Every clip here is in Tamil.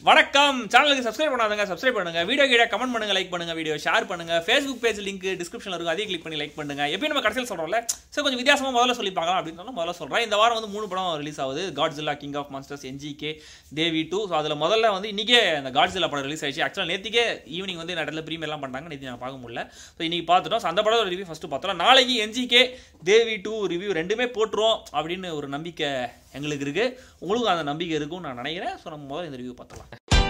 வணக்கம் சேனலுக்கு சப்ஸ்கிரைப் பண்ணாதங்க சப்ஸ்கிரைப் பண்ணுங்க வீடியோ கீழே கமெண்ட் பண்ணுங்க லைக் பண்ணுங்க வீடியோ ஷேர் பண்ணுங்க ஃபேஸ்புக் பேஜ் லிங்க் டிஸ்கிரிப்ஷன்ல இருக்கும் அதையும் கிளிக் பண்ணி லைக் பண்ணுங்க எப்பயும் நம்ம கடைசியில் சொல்றோம்ல சரி கொஞ்சம் வித்தியாசமா முதல்ல சொல்லி பார்க்கலாம் அப்படின்னு சொன்னா முதல்ல சொல்றேன் இந்த வாரம் வந்து மூணு படம் ரிலீஸ் ஆகுது Godzilla king of masters NGK Devi two so அதில் முதல்ல வந்து இன்னைக்கே அந்த காட்ஸில்லா படம் ரிலீஸ் ஆயிடுச்சு ஆக்சுவலாக நேத்திக்கே ஈவினிங் வந்து இடத்துல ப்ரீமியர்லாம் பண்ணாங்க நேற்று நான் பார்க்க முடியல ஸோ இன்னைக்கு பார்த்துட்டோம் So, அந்த படம் ரிவ்யூ ஃபர்ஸ்ட் பார்த்தோம் நாளைக்கு என்ஜிகே தேவி டூ ரிவ்யூ ரெண்டுமே போட்டுருவோம் அப்படின்னு ஒரு நம்பிக்கை எங்களுக்கு இருக்கு உங்களுக்கும் அந்த நம்பிக்கை இருக்கும்னு நான் நினைக்கிறேன் ஸோ நம்ம முதல்ல இந்த ரிவ்யூ பார்த்தலாம்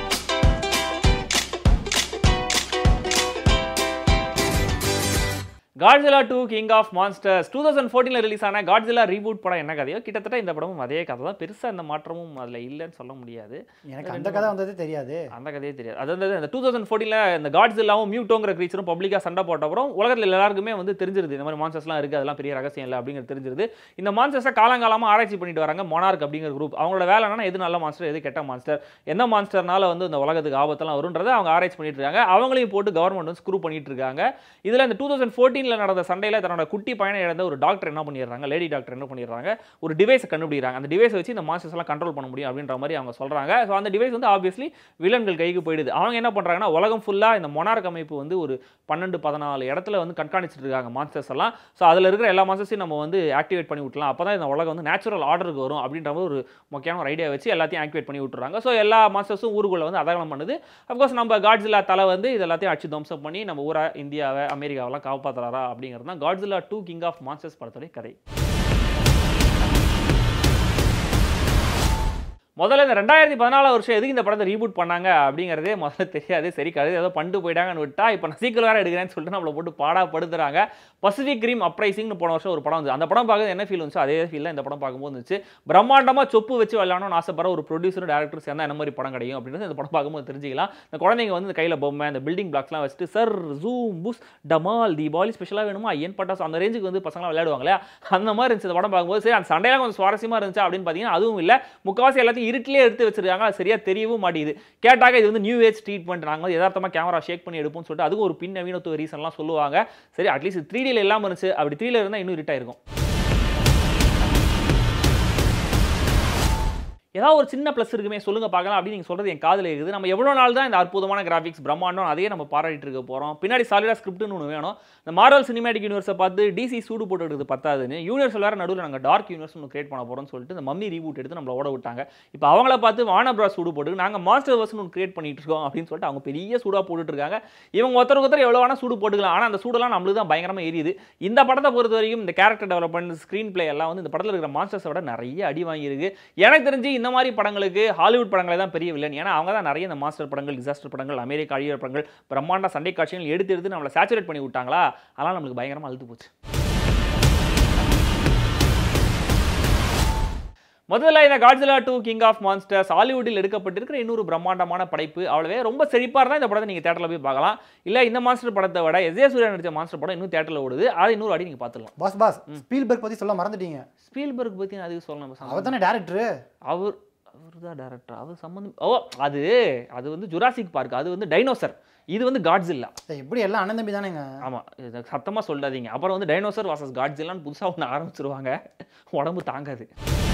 Godzilla two king of monsters two thousand ஃபோர்டீனில் ரிலீஸ் ஆன காட்ஜிலா ரீபூட் படம் என்ன கதையோ கிட்டத்தட்ட இந்த படமும் அதே கதை தான் பெருசாக எந்த மாற்றமும் அதில் இல்லைன்னு சொல்ல முடியாது எனக்கு அந்த கதை வந்ததே தெரியாது அந்த கதையே தெரியாது அது வந்து இந்த டூ தௌசண்ட் ஃபோர்டீனில் இந்த காட்ஸில்லாவும் மியூட்டோங்கிற க்ரீச்சரும் பப்ளிக்காக சண்டை போட்ட அப்புறம் உலகத்தில் எல்லாருக்குமே வந்து தெரிஞ்சிருது இந்த மாதிரி மான்சர்ஸ்லாம் இருக்குது அதெல்லாம் பெரிய ரகசியம் இல்லை அப்படிங்கிறது தெரிஞ்சிருது இந்த மான்சர்ஸை காலங்காலமாக ஆராய்ச்சி பண்ணிட்டு வராங்க மொனார்க் அப்படிங்கிற குரூப் அவங்களோட வேலை என்னன்னா எது நல்ல மான்ஸ்டர் எது கெட்ட மான்ஸ்டர் எந்த மான்ஸ்டர்னால வந்து இந்த உலகத்துக்கு ஆபத்தெல்லாம் வரும்ன்றதை அவங்க ஆராய்ச்சி பண்ணிட்டு இருக்காங்க அவங்களையும் போட்டு கவர்மெண்ட் வந்து ஸ்க்ரூ பண்ணிட்டு இருக்காங்க இதில் இந்த டூ தௌசண்ட் ஃபோர்டீனில் நடந்த சண்டையில் தன்னோட குட்டி பையனை இழந்த ஒரு டாக்டர் என்ன பண்ணிடுறாங்க லேடி டாக்டர் என்ன பண்ணிடுறாங்க ஒரு டிவைஸை கண்டுபிடிக்கிறாங்க அந்த டிவைஸை வச்சு இந்த மான்ஸ்டர்ஸ் எல்லாம் கண்ட்ரோல் பண்ண முடியும் அப்படின்ற மாதிரி அவங்க சொல்றாங்க ஸோ அந்த டிவைஸ் வந்து ஆப்வியஸ்லி வில்லன்கள் கைக்கு போயிடுது அவங்க என்ன பண்றாங்கன்னா உலகம் ஃபுல்லாக இந்த மொனார்க் அமைப்பு வந்து ஒரு பன்னெண்டு பதினாலு இடத்துல வந்து கண்காணிச்சிட்டு இருக்காங்க மான்ஸ்டர்ஸ் எல்லாம் ஸோ அதில் இருக்கிற எல்லா மான்ஸ்டர்ஸையும் நம்ம வந்து ஆக்டிவேட் பண்ணி விட்டலாம் அப்போ தான் இந்த உலகம் வந்து நேச்சுரல் ஆர்டருக்கு வரும் அப்படின்ற மாதிரி ஒரு முக்கியமான ஒரு ஐடியா வச்சு எல்லாத்தையும் ஆக்டிவேட் பண்ணி விட்டுறாங்க ஸோ எல்லா மான்ஸ்டர்ஸும் ஊருக்குள்ள வந்து அதகலம் பண்ணுது அஃப்கோர்ஸ் நம்ம காட்ஸில்லா தலை வந்து இது எல்லாத்தையும் அடிச்சு தம்சம் பண்ணி நம்ம ஊரை இந்தியாவை அமெரிக்காவெல்லாம் காப்பாற்றுறாரா அப்படிங்கிறது தான் Godzilla two king of monsters படத்துடைய கதை முதல்ல இந்த ரெண்டாயிரத்தி பதினாலாம் வருஷம் எதுக்கு இந்த படத்தை ரீபூட் பண்ணாங்க அப்படிங்கிறதே முதல்ல தெரியாது சரி கதை ஏதோ பண்ணிட்டு போயிட்டாங்கன்னு விட்டா இப்போ நான் சீக்கிரம் வேறு எடுக்கிறேன்னு சொல்லிட்டு நம்மளை போட்டு பாடாப்படுத்துறாங்க பசிபிக் கிரீம் அப்ரைசிங்னு போன வருஷம் ஒரு படம் வந்து அந்த படம் பார்க்குறது என்ன ஃபீல் வந்துச்சு அதே ஃபீல் தான் இந்த படம் பார்க்கும்போது இருந்துச்சு பிரம்மாண்டமாக சொப்பு வச்சு விளையாடணும்னு ஆசைப்படுற ஒரு ப்ரொடியூசர் டேரக்டர் சேர்ந்தா என்ன மாதிரி படம் கிடைக்கும் அப்படின்றது இந்த படம் பார்க்கும்போது தெரிஞ்சிக்கலாம் இந்த குழந்தைங்க வந்து இந்த கையில் பொம்மை இந்த பில்டிங் பிளாக்ஸ்லாம் வச்சுட்டு சர் ஜூம் புஸ் டமால் தீபாவளி ஸ்பெஷலாக வேணுமா ஏன் பட்டாசு அந்த ரேஞ்சுக்கு வந்து பசங்களாம் விளையாடுவாங்களே அந்த மாதிரி இருந்துச்சு இந்த படம் பார்க்கும்போது சரி அந்த சண்டையெல்லாம் கொஞ்சம் சுவாரஸ்யமாக இருந்துச்சு அப்படின்னு பார்த்தீங்கன்னா அதுவும் இல்லை முக்கால்வாசி எல்லாத்தையும் இருட்டிலே எடுத்து வச்சிருக்காங்க அது சரியா தெரியவும் மாட்டேங்குது கேட்டாக இது வந்து நியூ ஏஜ் ட்ரீட்மெண்ட் நாங்கள் வந்து யதார்த்தமாக கேமரா ஷேக் பண்ணி எடுப்போம்னு சொல்லிட்டு அதுக்கு ஒரு பின் நவீனத்துவ ரீசன்லாம் சொல்லுவாங்க சரி அட்லீஸ்ட் த்ரீ டியில் இல்லாமல் இருந்துச்சு அப்படி த்ரீல இருந்தால் இன்னும் இருட்டாயிருக்கும் ஏதாவது ஒரு சின்ன ப்ளஸ் இருக்குமே சொல்லுங்க பார்க்கலாம் அப்படின்னு நீங்கள் சொல்கிறது என் காதில் இருக்குது நம்ம எவ்வளோ நாள் தான் இந்த அற்புதமான கிராஃபிக்ஸ் பிரம்மாண்டம் அதையே நம்ம பாராட்டிட்டு இருக்க போகிறோம் பின்னாடி சாலிடாக ஸ்கிரிப்ட்னு ஒன்று வேணும் இந்த மார்வல் சினிமேட்டிக் யூனிவர்ஸை பார்த்து டிசி சூடு போட்டு எடுத்து பத்தாதுன்னு யூனிவர்ஸ் வேறு நடுவில் நாங்கள் டார்க் யூனிவர்ஸ் ஒன்று கிரியேட் பண்ண போகிறோம்னு சொல்லிட்டு இந்த மம்மி ரீபூட் எடுத்து நம்மள ஓட விட்டாங்க இப்போ அவங்கள பார்த்து வானப்ரா சூடு போட்டு நாங்கள் மாஸ்டர் வர்ஸ்னு ஒன்று கிரியேட் பண்ணிட்டு இருக்கோம் அப்படின்னு சொல்லிட்டு அவங்க பெரிய சூடாக போட்டுட்டு இருக்காங்க இவங்க ஒருத்தருக்கு ஒருத்தர் எவ்வளோ வேணால் சூடு போட்டுக்கலாம் ஆனால் அந்த சூடெல்லாம் நம்மளுக்கு தான் பயங்கரமாக எரியுது இந்த படத்தை பொறுத்த வரைக்கும் இந்த கேரக்டர் டெவலப்மெண்ட் ஸ்க்ரீன் பிளே எல்லாம் வந்து இந்த படத்தில் இருக்கிற மாஸ்டர்ஸை விட நிறைய அடி வாங்கியிருக்கு எனக்கு தெரிஞ்சு இந்த மாதிரி படங்களுக்கு ஹாலிவுட் படங்களே தான் பெரிய வில்லன் ஏன்னா அவங்க தான் நிறைய இந்த மாஸ்டர் படங்கள் டிசாஸ்டர் படங்கள் அமெரிக்க அழியிற படங்கள் பிரம்மாண்ட சண்டை காட்சிகள் எடுத்து எடுத்து நம்மளை சேச்சுரேட் பண்ணி விட்டாங்களா அதெல்லாம் நம்மளுக்கு பயங்கரமாக அழுத்து போச்சு முதல்ல இந்த Godzilla two king of monsters ஹாலிவுட்டில் எடுக்கப்பட்டிருக்கிற இன்னொரு பிரம்மாண்டமான படைப்பு அவ்வளவே ரொம்ப செழிப்பாக இருந்தால் இந்த படத்தை நீங்கள் தேட்டரில் போய் பார்க்கலாம் இல்லை இந்த மாஸ்டர் படத்தை விட எஸ்ஏ சூர்யா நடிச்ச மாஸ்டர் படம் இன்னும் தேட்டரில் ஓடுது அதை இன்னொரு அடி நீங்கள் பார்த்துக்கலாம் பாஸ் பாஸ் ஸ்பீல்பர்க் பத்தி சொல்ல மறந்துட்டீங்க ஸ்பீல்பர்க் பற்றி நான் அதுக்கு சொல்லணும் அவர் தானே டேரக்டர் அவர் அவர் தான் டேரக்டர் அவர் சம்மந்தம் ஓ அது அது வந்து ஜுராசிக் பார்க் அது வந்து டைனோசர் இது வந்து காட்ஸில்லா எப்படி எல்லாம் அண்ணன் தம்பி தானேங்க ஆமாம் இது சத்தமாக சொல்லாதீங்க அப்புறம் வந்து டைனோசர் வாசஸ் காட்ஸில்லான்னு புதுசாக ஒன்று ஆரம்பிச்சிருவாங்க உடம்பு தாங்காது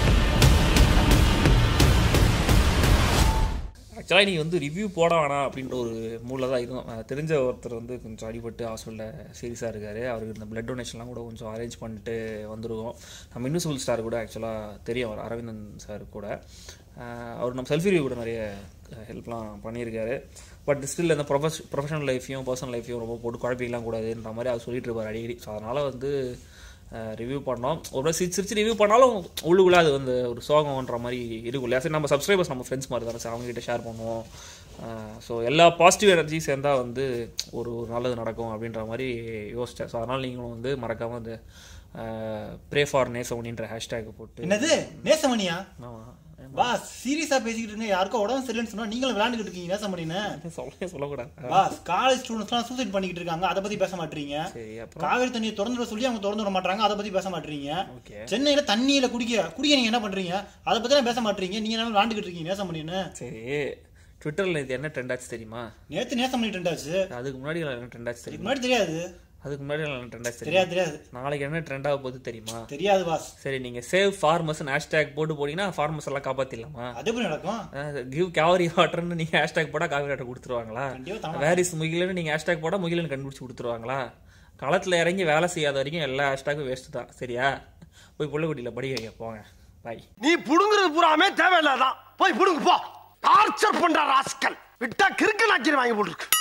ஆக்சுவலாக நீங்கள் வந்து ரிவ்யூ போட வேணாம் அப்படின்ற ஒரு மூலில் தான் இருக்கும் அஹ் தெரிஞ்ச ஒருத்தர் வந்து கொஞ்சம் அடிபட்டு ஹாஸ்பிட்டலில் சீரியஸாக இருக்கார் அவருக்கு இந்த பிளட் டொனேஷன்லாம் கூட கொஞ்சம் அரேஞ்ச் பண்ணிட்டு வந்துருக்கோம் நம்ம இன்விசிபிள் ஸ்டார் கூட ஆக்சுவலாக தெரியும் அவர் அரவிந்தன் சார் கூட அஹ் அவர் நம்ம செல்ஃபி ரிவ்யூ கூட நிறைய ஹெல்ப்லாம் பண்ணியிருக்காரு பட் ஸ்டில் இந்த ப்ரொஃபஷ் ப்ரொஃபஷனல் லைஃப்பையும் பர்சனல் லைஃப்பையும் ரொம்ப போட்டு குழப்பிக்கலாம் கூடாதுன்ற மாதிரி அவர் சொல்லிட்டு இருப்பார் அடிக்கடி ஸோ அதனால் வந்து ரிவ்யூ பண்ணோம் ஒரு சிரிச்சு சிரிச்சு ரிவ்யூ பண்ணாலும் உள்ளுக்குள்ளே அது வந்து ஒரு சோகம்ன்ற மாதிரி இருக்கும் இல்லையா சரி நம்ம சப்ஸ்கிரைபர்ஸ் நம்ம ஃப்ரெண்ட்ஸ் மாதிரி தானே சார் அவங்ககிட்ட ஷேர் பண்ணுவோம் ஸோ எல்லா பாசிட்டிவ் எனர்ஜி சேர்ந்தா வந்து ஒரு ஒரு நல்லது நடக்கும் அப்படின்ற மாதிரி யோசிச்சேன் ஸோ அதனால் நீங்களும் வந்து மறக்காமல் இந்த ப்ரே ஃபார் நேசவனின்ற ஹேஷ்டேக் போட்டு என்னது நேசமணியா ஆமாம் பாஸ் சீரியஸா பேசிக்கிட்டு இருங்க யாருக்கோ உடம்பு சரியில்லைன்னு சொன்னா நீங்களும் விளையாண்டுக்கிட்டு இருக்கீங்க நேசமணின்னு சொல்லவே சொல்லக்கூடாது பாஸ் காலேஜ் ஸ்டூடெண்ட்ஸ்லாம் சூசைட் பண்ணிக்கிட்டு இருக்காங்க அதை பத்தி பேச மாட்டீங்க சரி அப்புறம் காவேரி தண்ணியை திறந்து விட சொல்லி அவங்க திறந்து விட மாட்டாங்க அதை பத்தி பேச மாட்டீங்க ஓகே சென்னையில தண்ணியில குடிக்க குடிக்க நீங்க என்ன பண்றீங்க அதை பத்தி எல்லாம் பேச மாட்டீங்க நீங்க என்ன விளையாண்டுக்கிட்டு இருக்கீங்க நேசமணின்னு சரி ட்விட்டரில் இது என்ன ட்ரெண்ட் ஆச்சு தெரியுமா நேத்து நேசமணி ட்ரெண்டாச்சு அதுக்கு முன்னாடி என்ன ட்ரெண்ட் ஆச்சு இதுக்கு தெரியுமா முன்னாடி தெரியாது அதுக்கு முன்னாடி நல்ல ட்ரெண்டா சரி தெரியாது தெரியாது நாளைக்கு என்ன ட்ரெண்ட் ஆக போகுது தெரியுமா தெரியாது பாஸ் சரி நீங்க சேவ் ஃபார்மர்ஸ் ஹேஷ்டேக் போட்டு போனீங்கன்னா ஃபார்மர்ஸ் எல்லாம் காப்பாத்திடலாமா அது எப்படி நடக்கும் கிவ் காவிரி வாட்டர்னு நீங்க ஹேஷ்டேக் போட்டா காவிரி வாட்டர் கொடுத்துருவாங்களா கண்டிப்பா தர வேரிஸ் முகிலன்னு நீங்க ஹேஷ்டேக் போட்டா முகிலன்னு கண்டுபிடிச்சு கொடுத்துருவாங்களா களத்துல இறங்கி வேலை செய்யாத வரைக்கும் எல்லா ஹேஷ்டேக்கும் வேஸ்ட் தான் சரியா போய் புள்ளக்குட்டியில படி வைங்க போங்க பாய் நீ புடுங்குறது பூராமே தேவையில்லாதான் போய் புடுங்கு போ டார்ச்சர் பண்ற ராஸ்கல் விட்டா கிறுக்கு நாக்கி வாங்கி போட்டுருக்கு